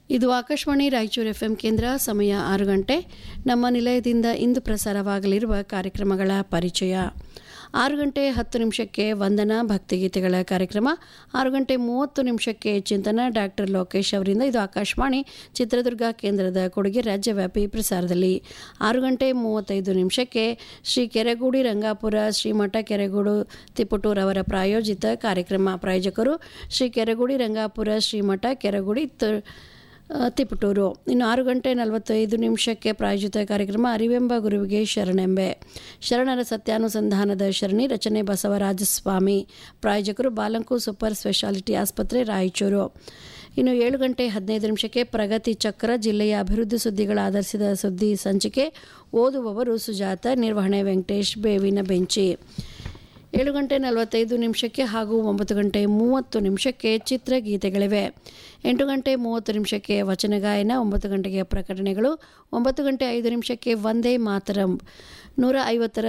ಇದು ಆಕಾಶವಾಣಿ ರಾಯಚೂರು ಎಫ್ ಕೇಂದ್ರ ಸಮಯ ಆರು ಗಂಟೆ ನಮ್ಮ ನಿಲಯದಿಂದ ಇಂದು ಪ್ರಸಾರವಾಗಲಿರುವ ಕಾರ್ಯಕ್ರಮಗಳ ಪರಿಚಯ ಆರು ಗಂಟೆ ಹತ್ತು ನಿಮಿಷಕ್ಕೆ ವಂದನಾ ಭಕ್ತಿಗೀತೆಗಳ ಕಾರ್ಯಕ್ರಮ ಆರು ಗಂಟೆ ಮೂವತ್ತು ನಿಮಿಷಕ್ಕೆ ಚಿಂತನ ಡಾಕ್ಟರ್ ಲೋಕೇಶ್ ಅವರಿಂದ ಇದು ಆಕಾಶವಾಣಿ ಚಿತ್ರದುರ್ಗ ಕೇಂದ್ರದ ಕೊಡುಗೆ ರಾಜ್ಯವ್ಯಾಪಿ ಪ್ರಸಾರದಲ್ಲಿ ಆರು ಗಂಟೆ ಮೂವತ್ತೈದು ನಿಮಿಷಕ್ಕೆ ಶ್ರೀ ಕೆರೆಗೂಡಿ ರಂಗಾಪುರ ಶ್ರೀಮಠ ಕೆರೆಗೂಡು ತಿಪಟೂರ್ ಅವರ ಪ್ರಾಯೋಜಿತ ಕಾರ್ಯಕ್ರಮ ಪ್ರಾಯೋಜಕರು ಶ್ರೀ ಕೆರೆಗೂಡಿ ರಂಗಾಪುರ ಶ್ರೀಮಠ ಕೆರೆಗೂಡಿ ತ- ಆ, ತಿಪಟೂರು ಇನ್ನು ಆರು ಗಂಟೆ ನಲವತ್ತೈದು ನಿಮಿಷಕ್ಕೆ ಪ್ರಾಯೋಜಿತ ಕಾರ್ಯಕ್ರಮ ಅರಿವೆಂಬ ಗುರುವಿಗೆ ಶರಣೆಂಬೆ ಶರಣರ ಸತ್ಯಾನುಸಂಧಾನದ ಶರಣಿ ರಚನೆ ಬಸವರಾಜಸ್ವಾಮಿ ಪ್ರಾಯೋಜಕರು ಬಾಲಂಕು ಸೂಪರ್ ಸ್ಪೆಷಾಲಿಟಿ ಆಸ್ಪತ್ರೆ ರಾಯಚೂರು ಇನ್ನು ಏಳು ಗಂಟೆ ಹದಿನೈದು ನಿಮಿಷಕ್ಕೆ ಪ್ರಗತಿ ಚಕ್ರ ಜಿಲ್ಲೆಯ ಅಭಿವೃದ್ಧಿ ಸುದ್ದಿಗಳ ಆಧರಿಸಿದ ಸುದ್ದಿ ಸಂಚಿಕೆ ಓದುವವರು ಸುಜಾತ ನಿರ್ವಹಣೆ ವೆಂಕಟೇಶ್ ಬೇವಿನ ಬೆಂಚಿ ಏಳು ಗಂಟೆ ನಲವತ್ತೈದು ನಿಮಿಷಕ್ಕೆ ಹಾಗೂ ಒಂಬತ್ತು ಗಂಟೆ ಮೂವತ್ತು ನಿಮಿಷಕ್ಕೆ ಚಿತ್ರಗೀತೆಗಳಿವೆ ಎಂಟು ಗಂಟೆ ಮೂವತ್ತು ನಿಮಿಷಕ್ಕೆ ವಚನ ಗಾಯನ ಒಂಬತ್ತು ಗಂಟೆಗೆ ಪ್ರಕಟಣೆಗಳು ಒಂಬತ್ತು ಗಂಟೆ ಐದು ನಿಮಿಷಕ್ಕೆ ವಂದೇ ಮಾತರಂ ನೂರ ಐವತ್ತರ